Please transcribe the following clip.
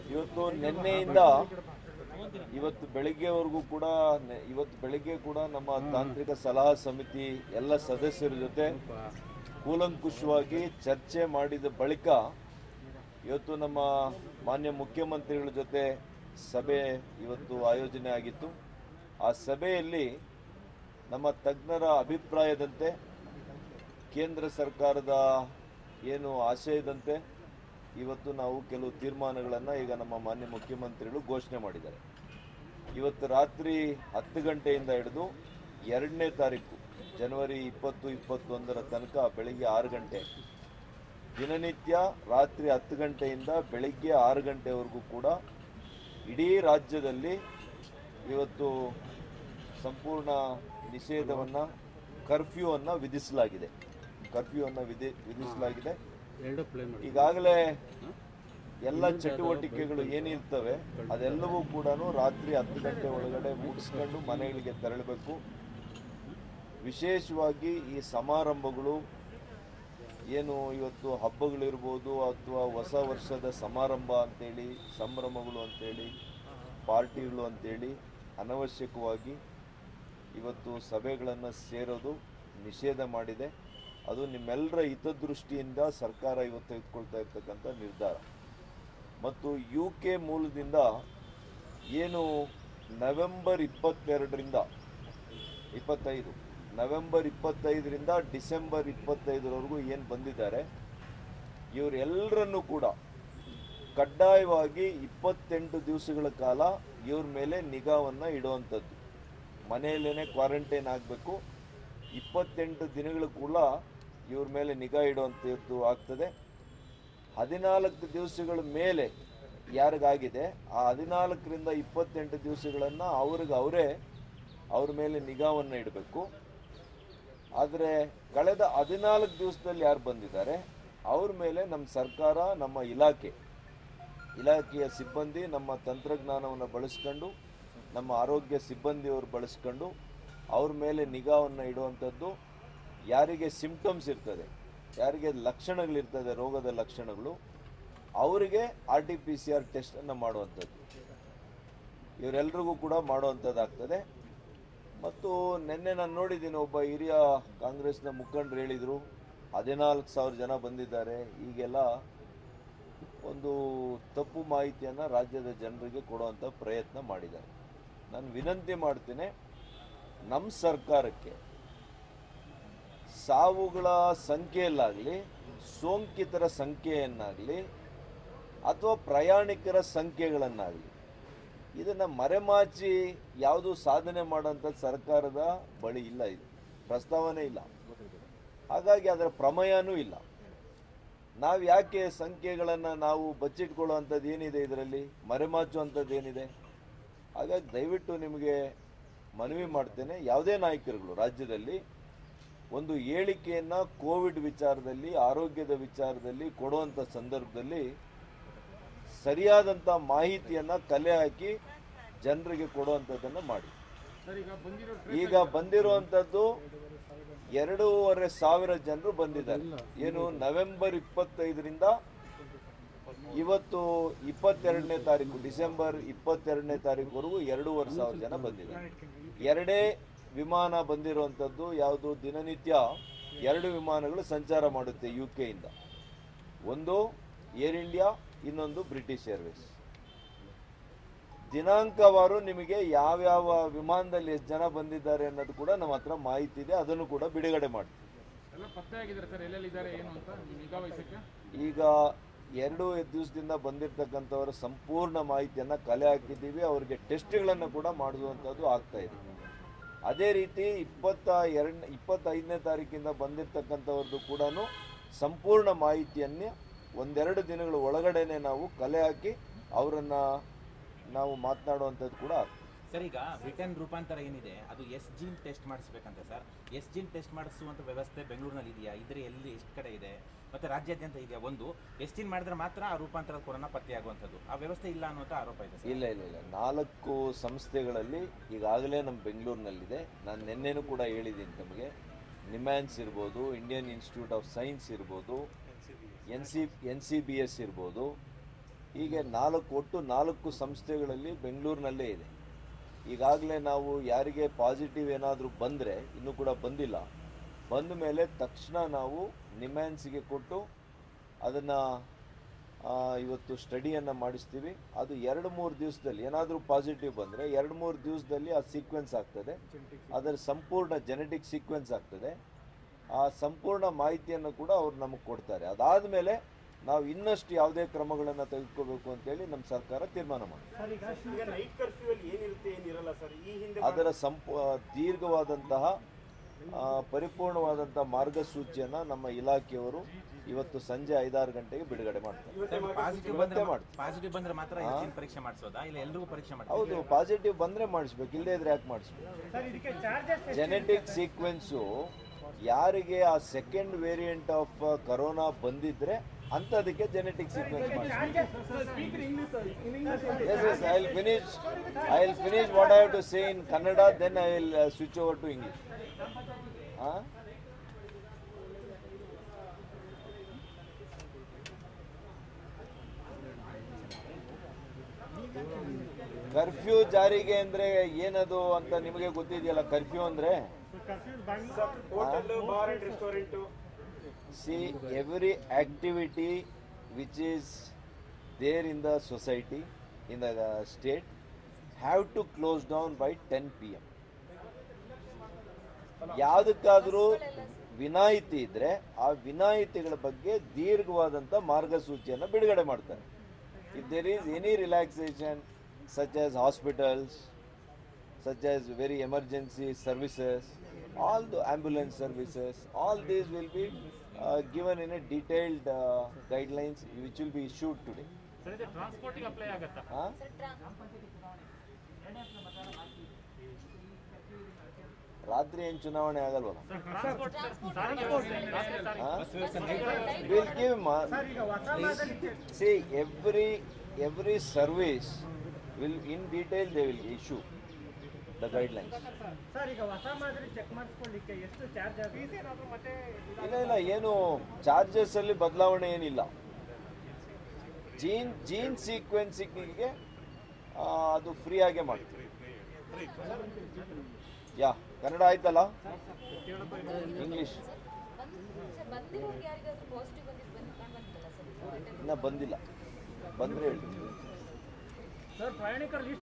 ಇವತ್ತು ನಿನ್ನೆಯಿಂದ ಇವತ್ತು ಬೆಳಿಗ್ಗೆವರೆಗೂ ಕೂಡ ನೆ- ಇವತ್ತು ಬೆಳಿಗ್ಗೆ ಕೂಡ ನಮ್ಮ ತಾಂತ್ರಿಕ ಸಲಹಾ ಸಮಿತಿ ಎಲ್ಲ ಸದಸ್ಯರ ಜೊತೆ ಕೂಲಂಕುಷವಾಗಿ ಚರ್ಚೆ ಮಾಡಿದ ಬಳಿಕ ಇವತ್ತು ನಮ್ಮ ಮಾನ್ಯ ಮುಖ್ಯಮಂತ್ರಿಗಳ ಜೊತೆ ಸಭೆ ಇವತ್ತು ಆಯೋಜನೆ ಆಗಿತ್ತು ಆ ಸಭೆಯಲ್ಲಿ ನಮ್ಮ ತಜ್ಞರ ಅಭಿಪ್ರಾಯದಂತೆ ಕೇಂದ್ರ ಸರ್ಕಾರದ ಏನು ಆಶಯದಂತೆ ಇವತ್ತು ನಾವು ಕೆಲವು ತೀರ್ಮಾನಗಳನ್ನು ಈಗ ನಮ್ಮ ಮಾನ್ಯ ಮುಖ್ಯಮಂತ್ರಿಗಳು ಘೋಷಣೆ ಮಾಡಿದ್ದಾರೆ ಇವತ್ತು ರಾತ್ರಿ ಹತ್ತು ಗಂಟೆಯಿಂದ ಹಿಡಿದು ಎರಡನೇ ತಾರೀಕು ಜನವರಿ ಇಪ್ಪತ್ತು ಇಪ್ಪತ್ತೊಂದರ ತನಕ ಬೆಳಿಗ್ಗೆ ಆರು ಗಂಟೆ ದಿನನಿತ್ಯ ರಾತ್ರಿ ಹತ್ತು ಗಂಟೆಯಿಂದ ಬೆಳಿಗ್ಗೆ ಆರು ಗಂಟೆವರೆಗೂ ಕೂಡ ಇಡೀ ರಾಜ್ಯದಲ್ಲಿ ಇವತ್ತು ಸಂಪೂರ್ಣ ನಿಷೇಧವನ್ನು ಕರ್ಫ್ಯೂವನ್ನು ವಿಧಿಸಲಾಗಿದೆ ಕರ್ಫ್ಯೂವನ್ನು ವಿಧಿ ವಿಧಿಸಲಾಗಿದೆ ಎರಡು ಪ್ಲೇ ಮಾಡಿ ಈಗಾಗಲೇ ಎಲ್ಲ ಚಟುವಟಿಕೆಗಳು ಏನಿರ್ತವೆ ಅದೆಲ್ಲವೂ ಕೂಡ ರಾತ್ರಿ ಹತ್ತು ಗಂಟೆ ಒಳಗಡೆ ಮುಗಿಸ್ಕೊಂಡು ಮನೆಗಳಿಗೆ ತೆರಳಬೇಕು ವಿಶೇಷವಾಗಿ ಈ ಸಮಾರಂಭಗಳು ಏನು ಇವತ್ತು ಹಬ್ಬಗಳಿರ್ಬೋದು ಅಥವಾ ಹೊಸ ವರ್ಷದ ಸಮಾರಂಭ ಅಂತೇಳಿ ಸಂಭ್ರಮಗಳು ಅಂತೇಳಿ ಪಾರ್ಟಿಗಳು ಅಂತೇಳಿ ಅನವಶ್ಯಕವಾಗಿ ಇವತ್ತು ಸಭೆಗಳನ್ನು ಸೇರೋದು ನಿಷೇಧ ಮಾಡಿದೆ ಅದು ನಿಮ್ಮೆಲ್ಲರ ಹಿತದೃಷ್ಟಿಯಿಂದ ಸರ್ಕಾರ ಇವತ್ತು ತೆಗೆದುಕೊಳ್ತಾ ಇರ್ತಕ್ಕಂಥ ನಿರ್ಧಾರ ಮತ್ತು ಯು ಕೆ ಮೂಲದಿಂದ ಏನು ನವೆಂಬರ್ ಇಪ್ಪತ್ತೆರಡರಿಂದ ಇಪ್ಪತ್ತೈದು ನವೆಂಬರ್ ಇಪ್ಪತ್ತೈದರಿಂದ ಡಿಸೆಂಬರ್ ಇಪ್ಪತ್ತೈದರವರೆಗೂ ಏನು ಬಂದಿದ್ದಾರೆ ಇವರೆಲ್ಲರನ್ನೂ ಕೂಡ ಕಡ್ಡಾಯವಾಗಿ ಇಪ್ಪತ್ತೆಂಟು ದಿವಸಗಳ ಕಾಲ ಇವ್ರ ಮೇಲೆ ನಿಗಾವನ್ನು ಇಡುವಂಥದ್ದು ಮನೆಯಲ್ಲೇ ಕ್ವಾರಂಟೈನ್ ಆಗಬೇಕು ಇಪ್ಪತ್ತೆಂಟು ದಿನಗಳ ಕೂಡ ಇವ್ರ ಮೇಲೆ ನಿಗಾ ಇಡುವಂಥದ್ದು ಆಗ್ತದೆ ಹದಿನಾಲ್ಕು ದಿವಸಗಳ ಮೇಲೆ ಯಾರಿಗಾಗಿದೆ ಆ ಹದಿನಾಲ್ಕರಿಂದ ಇಪ್ಪತ್ತೆಂಟು ದಿವಸಗಳನ್ನು ಅವ್ರಿಗೆ ಅವರೇ ಅವ್ರ ಮೇಲೆ ನಿಗಾವನ್ನು ಇಡಬೇಕು ಆದರೆ ಕಳೆದ ಹದಿನಾಲ್ಕು ದಿವಸದಲ್ಲಿ ಯಾರು ಬಂದಿದ್ದಾರೆ ಅವ್ರ ಮೇಲೆ ನಮ್ಮ ಸರ್ಕಾರ ನಮ್ಮ ಇಲಾಖೆ ಇಲಾಖೆಯ ಸಿಬ್ಬಂದಿ ನಮ್ಮ ತಂತ್ರಜ್ಞಾನವನ್ನು ಬಳಸ್ಕೊಂಡು ನಮ್ಮ ಆರೋಗ್ಯ ಸಿಬ್ಬಂದಿಯವರು ಬಳಸ್ಕೊಂಡು ಅವ್ರ ಮೇಲೆ ನಿಗಾವನ್ನು ಇಡುವಂಥದ್ದು ಯಾರಿಗೆ ಸಿಂಪ್ಟಮ್ಸ್ ಇರ್ತದೆ ಯಾರಿಗೆ ಲಕ್ಷಣಗಳಿರ್ತದೆ ರೋಗದ ಲಕ್ಷಣಗಳು ಅವರಿಗೆ R T P C R ಟೆಸ್ಟನ್ನು ಮಾಡುವಂಥದ್ದು ಇವರೆಲ್ರಿಗೂ ಕೂಡ ಮಾಡುವಂಥದ್ದಾಗ್ತದೆ ಮತ್ತು ನಿನ್ನೆ ನಾನು ನೋಡಿದ್ದೀನಿ ಒಬ್ಬ ಹಿರಿಯ ಕಾಂಗ್ರೆಸ್ನ ಮುಖಂಡರು ಹೇಳಿದರು ಹದಿನಾಲ್ಕು ಸಾವಿರ ಜನ ಬಂದಿದ್ದಾರೆ ಈಗೆಲ್ಲ ಒಂದು ತಪ್ಪು ಮಾಹಿತಿಯನ್ನು ರಾಜ್ಯದ ಜನರಿಗೆ ಕೊಡುವಂಥ ಪ್ರಯತ್ನ ಮಾಡಿದ್ದಾರೆ ನಾನು ವಿನಂತಿ ಮಾಡ್ತೀನಿ ನಮ್ಮ ಸರ್ಕಾರಕ್ಕೆ ಸಾವುಗಳ ಸಂಖ್ಯೆಯಲ್ಲಾಗಲಿ ಸೋಂಕಿತರ ಸಂಖ್ಯೆಯನ್ನಾಗಲಿ ಅಥವಾ ಪ್ರಯಾಣಿಕರ ಸಂಖ್ಯೆಗಳನ್ನಾಗಲಿ ಇದನ್ನು ಮರೆಮಾಚಿ ಯಾವುದು ಸಾಧನೆ ಮಾಡೋಂಥ ಸರ್ಕಾರದ ಬಳಿ ಇಲ್ಲ ಇದು ಪ್ರಸ್ತಾವನೆ ಇಲ್ಲ ಹಾಗಾಗಿ ಅದರ ಪ್ರಮೇಯನೂ ಇಲ್ಲ ನಾವು ಯಾಕೆ ಸಂಖ್ಯೆಗಳನ್ನು ನಾವು ಬಚ್ಚಿಟ್ಕೊಳ್ಳುವಂಥದ್ದು ಏನಿದೆ ಇದರಲ್ಲಿ ಮರೆಮಾಚುವಂಥದ್ದು ಏನಿದೆ ಹಾಗಾಗಿ ದಯವಿಟ್ಟು ನಿಮಗೆ ಮನವಿ ಮಾಡ್ತೇನೆ ಯಾವುದೇ ನಾಯಕರುಗಳು ರಾಜ್ಯದಲ್ಲಿ ಒಂದು ಹೇಳಿಕೆಯನ್ನು ಕೋವಿಡ್ ವಿಚಾರದಲ್ಲಿ ಆರೋಗ್ಯದ ವಿಚಾರದಲ್ಲಿ ಕೊಡುವಂಥ ಸಂದರ್ಭದಲ್ಲಿ ಸರಿಯಾದಂಥ ಮಾಹಿತಿಯನ್ನು ಕಲೆ ಹಾಕಿ ಜನರಿಗೆ ಕೊಡುವಂಥದ್ದನ್ನು ಮಾಡಿ ಈಗ ಬಂದಿರುವಂಥದ್ದು ಎರಡೂವರೆ ಸಾವಿರ ಜನರು ಬಂದಿದ್ದಾರೆ ಏನು ನವೆಂಬರ್ ಇಪ್ಪತ್ತೈದರಿಂದ ಇವತ್ತು ಇಪ್ಪತ್ತೆರಡನೇ ತಾರೀಕು ಡಿಸೆಂಬರ್ ಇಪ್ಪತ್ತೆರಡನೇ ತಾರೀಕುವರೆಗೂ ಎರಡೂವರೆ ಸಾವಿರ ಜನ ಬಂದಿದ್ದಾರೆ ಎರಡೇ ವಿಮಾನ ಬಂದಿರುವಂಥದ್ದು ಯಾವುದು ದಿನನಿತ್ಯ ಎರಡು ವಿಮಾನಗಳು ಸಂಚಾರ ಮಾಡುತ್ತೆ ಯು ಕೆಯಿಂದ ಒಂದು ಏರ್ ಇಂಡಿಯಾ ಇನ್ನೊಂದು ಬ್ರಿಟಿಷ್ ಏರ್ವೇಸ್ ದಿನಾಂಕವಾರು ನಿಮಗೆ ಯಾವ್ಯಾವ ವಿಮಾನದಲ್ಲಿ ಎಷ್ಟು ಜನ ಬಂದಿದ್ದಾರೆ ಅನ್ನೋದು ಕೂಡ ನಮ್ಮ ಹತ್ರ ಮಾಹಿತಿ ಇದೆ ಅದನ್ನು ಕೂಡ ಬಿಡುಗಡೆ ಮಾಡ್ತೀವಿ ಎಲ್ಲ ಪತ್ತೆ ಆಗಿದ್ದಾರೆ ಸರ್ ಎಲ್ಲೆಲ್ಲಿದ್ದಾರೆ ಏನು ಅಂತ ನಿಗಾ ವಹಿಸಕ್ಕೆ ಈಗ ಎರಡು ದಿವಸದಿಂದ ಬಂದಿರತಕ್ಕಂಥವರ ಸಂಪೂರ್ಣ ಮಾಹಿತಿಯನ್ನು ಕಲೆ ಹಾಕಿದ್ದೀವಿ ಅವರಿಗೆ ಟೆಸ್ಟ್ಗಳನ್ನು ಕೂಡ ಮಾಡಿಸುವಂಥದ್ದು ಆಗ್ತಾ ಇದೆ ಅದೇ ರೀತಿ ಇಪ್ಪತ್ತ ಎರಡು ಇಪ್ಪತ್ತೈದನೇ ತಾರೀಕಿಂದ ಬಂದಿರತಕ್ಕಂಥವ್ರದ್ದು ಕೂಡ ಸಂಪೂರ್ಣ ಮಾಹಿತಿಯನ್ನು ಒಂದೆರಡು ದಿನಗಳ ಒಳಗಡೆನೆ ನಾವು ಕಲೆ ಹಾಕಿ ಅವರನ್ನು ನಾವು ಮಾತನಾಡುವಂಥದ್ದು ಕೂಡ ಆಗ್ತದೆ ಸರ್ ಈಗ ಬ್ರಿಟನ್ ರೂಪಾಂತರ ಏನಿದೆ ಅದು ಎಸ್ ಜೀನ್ ಟೆಸ್ಟ್ ಮಾಡಿಸ್ಬೇಕಂತೆ ಸರ್ ಎಸ್ ಜೀನ್ ಟೆಸ್ಟ್ ಮಾಡಿಸುವಂತ ವ್ಯವಸ್ಥೆ ಬೆಂಗಳೂರಿನಲ್ಲಿ ಇದೆಯಾ ಇದ್ರೆ ಎಲ್ಲಿ ಎಷ್ಟು ಕಡೆ ಇದೆ ಮತ್ತೆ ರಾಜ್ಯಾದ್ಯಂತ ಇದೆಯಾ ಒಂದು ಎಸ್ ಜೀನ್ ಮಾಡಿದ್ರೆ ಮಾತ್ರ ಆ ರೂಪಾಂತರದ ಕೊರೋನಾ ಪತ್ತೆಯಾಗುವಂಥದ್ದು ಆ ವ್ಯವಸ್ಥೆ ಇಲ್ಲ ಅನ್ನುವಂಥ ಆರೋಪ ಇದೆ ಸರ್ ಇಲ್ಲ ಇಲ್ಲ ಇಲ್ಲ ನಾಲ್ಕು ಸಂಸ್ಥೆಗಳಲ್ಲಿ ಈಗಾಗಲೇ ನಮ್ಮ ಬೆಂಗಳೂರಿನಲ್ಲಿದೆ ನಾನು ನಿನ್ನೆನೂ ಕೂಡ ಹೇಳಿದ್ದೀನಿ ತಮಗೆ ನಿಮ್ಯಾನ್ಸ್ ಇರ್ಬೋದು ಇಂಡಿಯನ್ ಇನ್ಸ್ಟಿಟ್ಯೂಟ್ ಆಫ್ ಸೈನ್ಸ್ ಇರ್ಬೋದು N C N C B S ಇರ್ಬೋದು ಹೀಗೆ ನಾಲ್ಕು ಒಟ್ಟು ನಾಲ್ಕು ಸಂಸ್ಥೆಗಳಲ್ಲಿ ಬೆಂಗಳೂರಿನಲ್ಲೇ ಇದೆ ಈಗಾಗಲೇ ನಾವು ಯಾರಿಗೆ ಪಾಸಿಟಿವ್ ಏನಾದರೂ ಬಂದರೆ ಇನ್ನೂ ಕೂಡ ಬಂದಿಲ್ಲ ಬಂದ ಮೇಲೆ ತಕ್ಷಣ ನಾವು ನಿಮ್ಯಾನ್ಸಿಗೆ ಕೊಟ್ಟು ಅದನ್ನು ಇವತ್ತು ಸ್ಟಡಿಯನ್ನು ಮಾಡಿಸ್ತೀವಿ ಅದು ಎರಡು ಮೂರು ದಿವಸದಲ್ಲಿ ಏನಾದರೂ ಪಾಸಿಟಿವ್ ಬಂದರೆ ಎರಡು ಮೂರು ದಿವಸದಲ್ಲಿ ಆ ಸೀಕ್ವೆನ್ಸ್ ಆಗ್ತದೆ ಅದರ ಸಂಪೂರ್ಣ ಜೆನೆಟಿಕ್ ಸೀಕ್ವೆನ್ಸ್ ಆಗ್ತದೆ ಆ ಸಂಪೂರ್ಣ ಮಾಹಿತಿಯನ್ನು ಕೂಡ ಅವ್ರು ನಮಗೆ ಕೊಡ್ತಾರೆ ಅದಾದಮೇಲೆ ನಾವು ಇನ್ನಷ್ಟು ಯಾವುದೇ ಕ್ರಮಗಳನ್ನು ತೆಗೆದುಕೋಬೇಕು ಅಂತೇಳಿ ನಮ್ಮ ಸರ್ಕಾರ ತೀರ್ಮಾನ ಮಾಡಿದೆ ಈಗ ನೈಟ್ ಕರ್ಫ್ಯೂ ಅಲ್ಲಿ ಏನಿರುತ್ತೆ ಏನಿರಲ್ಲ ಸರ್ ಈ ಹಿಂದೆ ಅದರ ಸಂಪ ದೀರ್ಘವಾದಂತಹ ಆ, ಪರಿಪೂರ್ಣವಾದಂಥ ಮಾರ್ಗಸೂಚಿಯನ್ನು ನಮ್ಮ ಇಲಾಖೆಯವರು ಇವತ್ತು ಸಂಜೆ ಐದಾರು ಗಂಟೆಗೆ ಬಿಡುಗಡೆ ಮಾಡ್ತಾರೆ ಪಾಸಿಟಿವ್ ಇವತ್ತೇ ಬಂದ್ರೆ ಮಾಡ್ತೀವಿ. ಪಾಸಿಟಿವ್ ಬಂದ್ರೆ ಮಾತ್ರ ಎಸ್ಜಿನ್ ಪರೀಕ್ಷೆ ಮಾಡಿಸೋದಾ ಇಲ್ಲ ಎಲ್ರಿಗೂ ಪರೀಕ್ಷೆ ಮಾಡ್ತೀರಾ ಹೌದು ಪಾಸಿಟಿವ್ ಬಂದರೆ ಮಾಡಿಸ್ಬೇಕು ಇಲ್ಲದೇ ಇದ್ರೆ ಯಾಕೆ ಮಾಡಿಸ್ಬೇಕು ಜೆನೆಟಿಕ್ ಸೀಕ್ವೆನ್ಸು ಯಾರಿಗೆ ಆ ಸೆಕೆಂಡ್ ವೇರಿಯಂಟ್ ಆಫ್ ಕರೋನಾ ಬಂದಿದ್ರೆ ಅಂಥದಕ್ಕೆ ಜೆನೆಟಿಕ್ ಸೀಕ್ವೆನ್ಸ್ ಮಾಡಿಸ್ಬೇಕು Yes, yes, I'll finish. I'll finish what I have to say in Kannada, then I will uh, switch over to English. Huh? Curfew ಜಾರಿಗೆ ಅಂದ್ರೆ ಏನದು ಅಂತ ನಿಮಗೆ ಗೊತ್ತಿದೆಯಲ್ಲ ಕರ್ಫ್ಯೂ ಅಂದ್ರೆ hotel bar and restaurant see every activity which is there in the society in the state have to close down by ten P M ಯಾವುದಕ್ಕಾದರೂ ವಿನಾಯಿತಿ ಇದ್ರೆ ಆ ವಿನಾಯಿತಿಗಳ ಬಗ್ಗೆ ದೀರ್ಘವಾದಂಥ ಮಾರ್ಗಸೂಚಿಯನ್ನು ಬಿಡುಗಡೆ ಮಾಡ್ತಾರೆ if there is any relaxation such as hospitals such as very emergency services, all the ambulance services, all these will be uh, given in a detailed uh, guidelines which will be issued today. Sir ಇದು ಟ್ರಾನ್ಸ್ಪೋರ್ಟಿಗೆ apply ಆಗುತ್ತಾ Huh? ರಾತ್ರಿ ಏನು ಚುನಾವಣೆ ಆಗಲ್ವಲ್ಲ sir transport ಸಾರಿಗೆ ವ್ಯವಸ್ಥೆ ರಾತ್ರಿ ಸಾರಿಗೆ will give see every every service will in detail they will issue the guidelines sir ಈಗ ಹೊಸ ಮಾದರಿ ಚೆಕ್ ಮಾಡಿಸ್ಕೊಳ್ಳಿಕ್ಕೆ ಎಷ್ಟು ಚಾರ್ಜ್ ಆಗುತ್ತೆ ಏನಾದರೂ ಮತ್ತೆ ಇಲ್ಲ ಇಲ್ಲ ಏನು ಚಾರ್ಜಸ್ ಅಲ್ಲಿ ಬದಲಾವಣೆ ಏನಿಲ್ಲ ಜೀನ್ ಜೀನ್ ಸೀಕ್ವೆನ್ಸಿಂಗಿಗೆ ಅದು ಫ್ರೀ ಆಗೇ ಮಾಡ್ತೀವಿ ಯಾ ಕನ್ನಡ ಆಯ್ತಲ್ಲ ಇಂಗ್ಲಿಷ್ ಬಂದಿರೋರ್ಗೆ ಯಾರಿಗಾದ್ರೂ ಪಾಸಿಟಿವ್ ಬಂದಿದ್ದು ಬಂದು ಕಾಣ್ ಬಂದಿಲ್ಲ ಸರ್ ಇನ್ನ ಬಂದಿಲ್ಲ ಬಂದ್ರೆ ಹೇಳ್ತೀನಿ ಸರ್ ಪ್ರಯಾಣಿಕರ ಲಿಸ್ಟ್